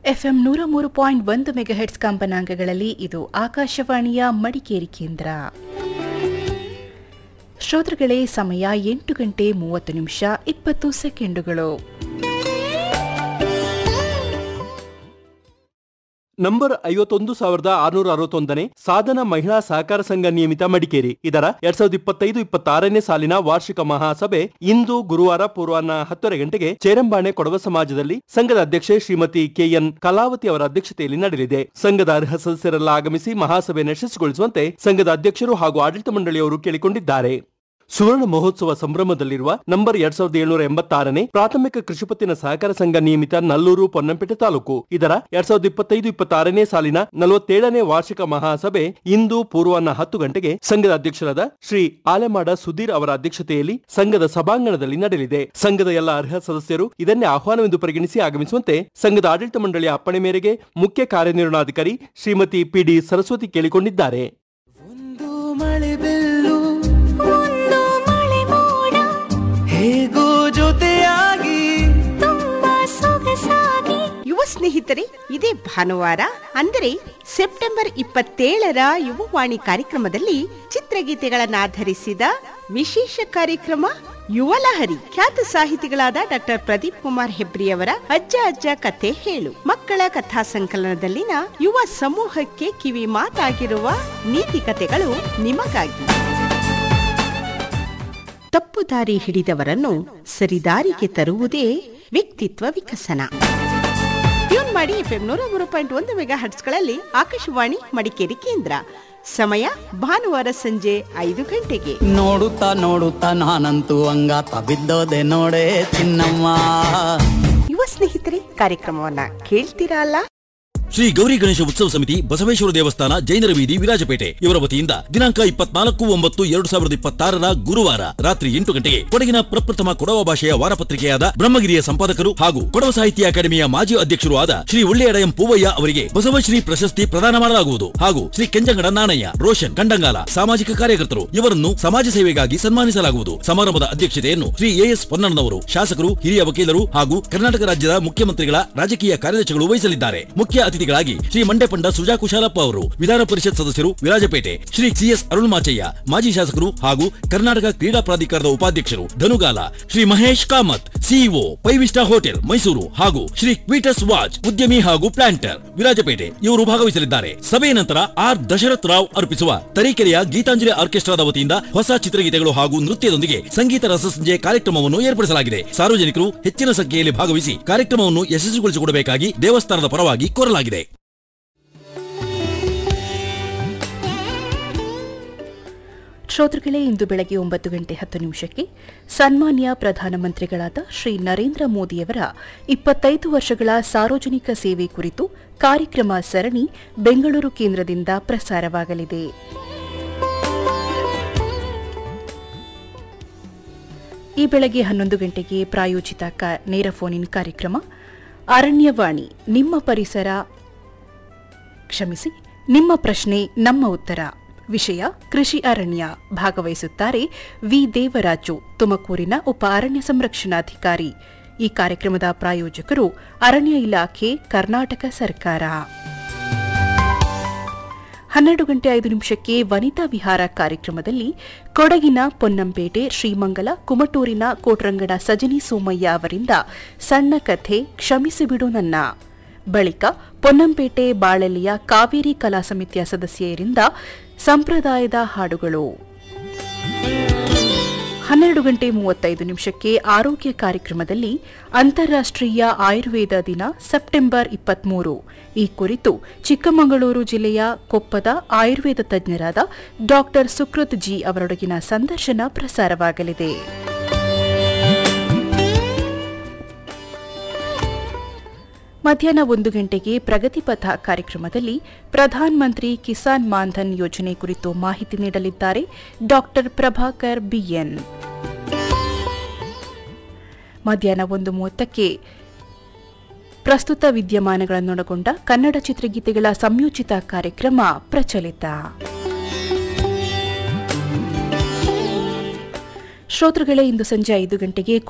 FM ನೂರ ಮೂರು point ಒಂದು ಮೆಗಾಹೆಟ್ಸ್ ಕಂಪನಾಂಕಗಳಲ್ಲಿ ಇದು ಆಕಾಶವಾಣಿಯ ಮಡಿಕೇರಿ ಕೇಂದ್ರ ಶ್ರೋತೃಗಳೇ ಸಮಯ ಎಂಟು ಗಂಟೆ ಮೂವತ್ತು ನಿಮಿಷ ಇಪ್ಪತ್ತು ಸೆಕೆಂಡುಗಳು ನಂಬರ್ ಐವತ್ತೊಂದು ಸಾವಿರದ ಆರುನೂರ ಅರವತ್ತೊಂದನೇ ಸಾಧನ ಮಹಿಳಾ ಸಹಕಾರ ಸಂಘ ನಿಯಮಿತ ಮಡಿಕೇರಿ ಇದರ ಎರಡ್ ಸಾವಿರದ ಇಪ್ಪತ್ತೈದು ಇಪ್ಪತ್ತಾರನೇ ಸಾಲಿನ ವಾರ್ಷಿಕ ಮಹಾಸಭೆ ಇಂದು ಗುರುವಾರ ಪೂರ್ವಾಹ್ನ ಹತ್ತುವರೆ ಗಂಟೆಗೆ ಚೇರಂಬಾಣೆ ಕೊಡವ ಸಮಾಜದಲ್ಲಿ ಸಂಘದ ಅಧ್ಯಕ್ಷೆ ಶ್ರೀಮತಿ ಕೆಎನ್ ಕಲಾವತಿ ಅವರ ಅಧ್ಯಕ್ಷತೆಯಲ್ಲಿ ನಡೆಯಲಿದೆ ಸಂಘದ ಅರ್ಹ ಸದಸ್ಯರೆಲ್ಲ ಆಗಮಿಸಿ ಮಹಾಸಭೆಯನ್ನು ಯಶಸ್ವಿಗೊಳಿಸುವಂತೆ ಸಂಘದ ಅಧ್ಯಕ್ಷರು ಹಾಗೂ ಆಡಳಿತ ಮಂಡಳಿಯವರು ಕೇಳಿಕೊಂಡಿದ್ದಾರೆ ಸುವರ್ಣ ಮಹೋತ್ಸವ ಸಂಭ್ರಮದಲ್ಲಿರುವ ನಂಬರ್ ಎರಡ್ ಸಾವಿರದ ಏಳ್ನೂರ ಎಂಬತ್ತಾರನೇ ಪ್ರಾಥಮಿಕ ಕೃಷಿಪತ್ತಿನ ಸಹಕಾರ ಸಂಘ ನಿಯಮಿತ ನಲ್ಲೂರು ಪೊನ್ನಂಪೇಟೆ ತಾಲೂಕು ಇದರ ಎರಡ್ ಸಾವಿರದ ಇಪ್ಪತ್ತೈದು ಇಪ್ಪತ್ತಾರನೇ ಸಾಲಿನ ನಲವತ್ತೇಳನೇ ವಾರ್ಷಿಕ ಮಹಾಸಭೆ ಇಂದು ಪೂರ್ವಾಹ್ನ ಹತ್ತು ಗಂಟೆಗೆ ಸಂಘದ ಅಧ್ಯಕ್ಷರಾದ ಶ್ರೀ ಆಲೆಮಾಡ ಸುಧೀರ್ ಅವರ ಅಧ್ಯಕ್ಷತೆಯಲ್ಲಿ ಸಂಘದ ಸಭಾಂಗಣದಲ್ಲಿ ನಡೆಯಲಿದೆ ಸಂಘದ ಎಲ್ಲ ಅರ್ಹ ಸದಸ್ಯರು ಇದನ್ನೇ ಆಹ್ವಾನವೆಂದು ಪರಿಗಣಿಸಿ ಆಗಮಿಸುವಂತೆ ಸಂಘದ ಆಡಳಿತ ಮಂಡಳಿಯ ಅಪ್ಪಣೆ ಮೇರೆಗೆ ಮುಖ್ಯ ಕಾರ್ಯನಿರ್ವಹಣಾಧಿಕಾರಿ ಶ್ರೀಮತಿ ಪಿಡಿ ಸರಸ್ವತಿ ಕೇಳಿಕೊಂಡಿದ್ದಾರೆ ಒಂದು ಮಳೆ ಬೆಲ್ಲು ಒಂದು ಮಳೆ ಮೋಡ ಹೇಗೋ ಜೊತೆಯಾಗಿ ತುಂಬಾ ಸೊಗಸಾಗಿ ಯುವ ಸ್ನೇಹಿತರೆ ಇದೇ ಭಾನುವಾರ ಅಂದರೆ ಸೆಪ್ಟೆಂಬರ್ ಇಪ್ಪತ್ತೇಳರ ಯುವವಾಣಿ ಕಾರ್ಯಕ್ರಮದಲ್ಲಿ ಚಿತ್ರಗೀತೆಗಳನ್ನಾಧರಿಸಿದ ವಿಶೇಷ ಕಾರ್ಯಕ್ರಮ ಯುವಲಹರಿ ಖ್ಯಾತ ಸಾಹಿತಿಗಳಾದ ಡಾಕ್ಟರ್ ಪ್ರದೀಪ್ ಕುಮಾರ್ ಹೆಬ್ರಿಯವರ ಅಜ್ಜ ಅಜ್ಜ ಕಥೆ ಹೇಳು ಮಕ್ಕಳ ಕಥಾ ಸಂಕಲನದಲ್ಲಿನ ಯುವ ಸಮೂಹಕ್ಕೆ ಕಿವಿ ಮಾತಾಗಿರುವ ನೀತಿ ಕಥೆಗಳು ನಿಮಗಾಗಿ ತಪ್ಪು ದಾರಿ ಹಿಡಿದವರನ್ನು ಸರಿದಾರಿಗೆ ತರುವುದೇ ವ್ಯಕ್ತಿತ್ವ ವಿಕಸನ ಟ್ಯೂನ್ ಮಾಡಿ ಎಫ್ಎಂ ನೂರ ಮೂರು ಪಾಯಿಂಟ್ ಒಂದು ಮೆಗಾ ಹರ್ಟ್ಸ್ಗಳಲ್ಲಿ ಆಕಾಶವಾಣಿ ಮಡಿಕೇರಿ ಕೇಂದ್ರ ಸಮಯ ಭಾನುವಾರ ಸಂಜೆ ಐದು ಗಂಟೆಗೆ ನೋಡುತ್ತಾ ನೋಡುತ್ತಾ ನಾನಂತೂ ಅಂಗಾತ ಬಿದ್ದೋದೆ ನೋಡೆ ಚಿನ್ನಮ್ಮ ಯುವ ಸ್ನೇಹಿತರೆ ಕಾರ್ಯಕ್ರಮವನ್ನ ಕೇಳ್ತೀರಾ ಅಲ್ಲ ಶ್ರೀ ಗೌರಿ ಗಣೇಶ ಉತ್ಸವ ಸಮಿತಿ ಬಸವೇಶ್ವರ ದೇವಸ್ಥಾನ ಜೈನರ ಬೀದಿ ವಿರಾಜಪೇಟೆ ಇವರ ವತಿಯಿಂದ ದಿನಾಂಕ ಇಪ್ಪತ್ನಾಲ್ಕು ಒಂಬತ್ತು ಎರಡು ಸಾವಿರದ ಇಪ್ಪತ್ತಾರರ ಗುರುವಾರ ರಾತ್ರಿ ಎಂಟು ಗಂಟೆಗೆ ಕೊಡಗಿನ ಪ್ರಪ್ರಥಮ ಕೊಡವ ಭಾಷೆಯ ವಾರಪತ್ರಿಕೆಯಾದ ಬ್ರಹ್ಮಗಿರಿಯ ಸಂಪಾದಕರು ಹಾಗೂ ಕೊಡವ ಸಾಹಿತ್ಯ ಅಕಾಡೆಮಿಯ ಮಾಜಿ ಅಧ್ಯಕ್ಷರು ಆದ ಶ್ರೀ ಒಳ್ಳೆಯಡಯಂ ಪೂವಯ್ಯ ಅವರಿಗೆ ಬಸವಶ್ರೀ ಪ್ರಶಸ್ತಿ ಪ್ರದಾನ ಮಾಡಲಾಗುವುದು ಹಾಗೂ ಶ್ರೀ ಕೆಂಜಂಗಡ ನಾಣಯ್ಯ ರೋಷನ್ ಕಂಡಂಗಾಲ ಸಾಮಾಜಿಕ ಕಾರ್ಯಕರ್ತರು ಇವರನ್ನು ಸಮಾಜ ಸೇವೆಗಾಗಿ ಸನ್ಮಾನಿಸಲಾಗುವುದು ಸಮಾರಂಭದ ಅಧ್ಯಕ್ಷತೆಯನ್ನು ಶ್ರೀ ಎಎಸ್ ಪೊನ್ನಣ್ಣನವರು ಶಾಸಕರು ಹಿರಿಯ ವಕೀಲರು ಹಾಗೂ ಕರ್ನಾಟಕ ರಾಜ್ಯದ ಮುಖ್ಯಮಂತ್ರಿಗಳ ರಾಜಕೀಯ ಕಾರ್ಯದರ್ಶಿಗಳು ವಹಿಸಲಿದ್ದಾರೆ ಮುಖ್ಯ ಅತಿಥಿಗಳಾಗಿ ಶ್ರೀ ಮಂಡ್ಯಪಂಡ ಸುಜಾ ಕುಶಾಲಪ್ಪ ಅವರು ವಿಧಾನ ಪರಿಷತ್ ಸದಸ್ಯರು ವಿರಾಜಪೇಟೆ ಶ್ರೀ ಸಿಎಸ್ ಅರುಳ್ಮಾಚಯ್ಯ ಮಾಜಿ ಶಾಸಕರು ಹಾಗೂ ಕರ್ನಾಟಕ ಕ್ರೀಡಾ ಪ್ರಾಧಿಕಾರದ ಉಪಾಧ್ಯಕ್ಷರು ಧನುಗಾಲ ಶ್ರೀ ಮಹೇಶ್ ಕಾಮತ್ ಸಿಇಒ ಪೈವಿಸ್ಟಾ ಹೋಟೆಲ್ ಮೈಸೂರು ಹಾಗೂ ಶ್ರೀ ಕ್ವೀಟಸ್ ವಾಚ್ ಉದ್ಯಮಿ ಹಾಗೂ ಪ್ಲಾಂಟರ್ ವಿರಾಜಪೇಟೆ ಇವರು ಭಾಗವಹಿಸಲಿದ್ದಾರೆ ಸಭೆಯ ನಂತರ ಆರ್ ದಶರಥ್ ರಾವ್ ಅರ್ಪಿಸುವ ತರೀಕೆರೆಯ ಗೀತಾಂಜಲಿ ಆರ್ಕೆಸ್ಟ್ರಾದ ವತಿಯಿಂದ ಹೊಸ ಚಿತ್ರಗೀತೆಗಳು ಹಾಗೂ ನೃತ್ಯದೊಂದಿಗೆ ಸಂಗೀತ ರಸಸಂಜೆ ಕಾರ್ಯಕ್ರಮವನ್ನು ಏರ್ಪಡಿಸಲಾಗಿದೆ ಸಾರ್ವಜನಿಕರು ಹೆಚ್ಚಿನ ಸಂಖ್ಯೆಯಲ್ಲಿ ಭಾಗವಹಿಸಿ ಕಾರ್ಯಕ್ರಮವನ್ನು ಯಶಸ್ವಿಗೊಳಿಸಿಕೊಡಬೇಕಾಗಿ ದೇವಸ್ಥಾನದ ಪರವಾಗಿ ಕೋರಲಾಗಿದೆ ಶ್ರೋತೃಗಳೇ ಇಂದು ಬೆಳಗ್ಗೆ ಒಂಬತ್ತು ಗಂಟೆ ಹತ್ತು ನಿಮಿಷಕ್ಕೆ ಸನ್ಮಾನ್ಯ ಪ್ರಧಾನಮಂತ್ರಿಗಳಾದ ಶ್ರೀ ನರೇಂದ್ರ ಮೋದಿಯವರ ಇಪ್ಪತ್ತೈದು ವರ್ಷಗಳ ಸಾರ್ವಜನಿಕ ಸೇವೆ ಕುರಿತು ಕಾರ್ಯಕ್ರಮ ಸರಣಿ ಬೆಂಗಳೂರು ಕೇಂದ್ರದಿಂದ ಪ್ರಸಾರವಾಗಲಿದೆ ಈ ಬೆಳಗ್ಗೆ ಹನ್ನೊಂದು ಗಂಟೆಗೆ ಪ್ರಾಯೋಜಿತ ಕಾ- ನೇರ ಫೋನ್ ಇನ್ ಕಾರ್ಯಕ್ರಮ ಅರಣ್ಯವಾಣಿ ನಿಮ್ಮ ಪರಿಸರ ಕ್ಷಮಿಸಿ ನಿಮ್ಮ ಪ್ರಶ್ನೆ ನಮ್ಮ ಉತ್ತರ ವಿಷಯ ಕೃಷಿ ಅರಣ್ಯ ಭಾಗವಹಿಸುತ್ತಾರೆ ವಿ ದೇವರಾಜು ತುಮಕೂರಿನ ಉಪ ಅರಣ್ಯ ಸಂರಕ್ಷಣಾಧಿಕಾರಿ ಈ ಕಾರ್ಯಕ್ರಮದ ಪ್ರಾಯೋಜಕರು ಅರಣ್ಯ ಇಲಾಖೆ ಕರ್ನಾಟಕ ಸರ್ಕಾರ ಹನ್ನೆರಡು ಗಂಟೆ ಐದು ನಿಮಿಷಕ್ಕೆ ವನಿತಾ ವಿಹಾರ ಕಾರ್ಯಕ್ರಮದಲ್ಲಿ ಕೊಡಗಿನ ಪೊನ್ನಂಪೇಟೆ ಶ್ರೀಮಂಗಲ ಕುಮಟೂರಿನ ಕೋಟ್ರಂಗಡ ಸಜನಿ ಸೋಮಯ್ಯ ಅವರಿಂದ ಸಣ್ಣ ಕಥೆ ಕ್ಷಮಿಸಿಬಿಡು ನನ್ನ ಬಳಿಕ ಪೊನ್ನಂಪೇಟೆ ಬಾಳೆಲಿಯ ಕಾವೇರಿ ಕಲಾ ಸಮಿತಿಯ ಸದಸ್ಯರಿಂದ ಸಂಪ್ರದಾಯದ ಹಾಡುಗಳು ಹನ್ನೆರಡು ಗಂಟೆ ಮೂವತ್ತೈದು ನಿಮಿಷಕ್ಕೆ ಆರೋಗ್ಯ ಕಾರ್ಯಕ್ರಮದಲ್ಲಿ ಅಂತಾರಾಷ್ಟ್ರೀಯ ಆಯುರ್ವೇದ ದಿನ ಸೆಪ್ಟೆಂಬರ್ ಇಪ್ಪತ್ಮೂರು ಈ ಕುರಿತು ಚಿಕ್ಕಮಗಳೂರು ಜಿಲ್ಲೆಯ ಕೊಪ್ಪದ ಆಯುರ್ವೇದ ತಜ್ಞರಾದ ಡಾಕ್ಟರ್ ಸುಕೃತ್ ಜಿ ಅವರೊಡಗಿನ ಸಂದರ್ಶನ ಪ್ರಸಾರವಾಗಲಿದೆ ಮಧ್ಯಾಹ್ನ ಒಂದು ಗಂಟೆಗೆ ಪ್ರಗತಿಪಥ ಕಾರ್ಯಕ್ರಮದಲ್ಲಿ ಪ್ರಧಾನ್ ಮಂತ್ರಿ ಕಿಸಾನ್ ಮಾನ್ಧನ್ ಯೋಜನೆ ಕುರಿತು ಮಾಹಿತಿ ನೀಡಲಿದ್ದಾರೆ ಡಾಕ್ಟರ್ ಪ್ರಭಾಕರ್ ಬಿಎನ್ ಮಧ್ಯಾಹ್ನ ಒಂದು ಮೂವತ್ತಕ್ಕೆ ಪ್ರಸ್ತುತ ವಿದ್ಯಮಾನಗಳನ್ನೊಳಗೊಂಡ ಕನ್ನಡ ಚಿತ್ರಗೀತೆಗಳ ಸಂಯೋಜಿತ ಕಾರ್ಯಕ್ರಮ ಪ್ರಚಲಿತ ಶ್ರೋತೃಗಳೇ ಇಂದು ಸಂಜೆ ಐದು ಗಂಟೆಗೆ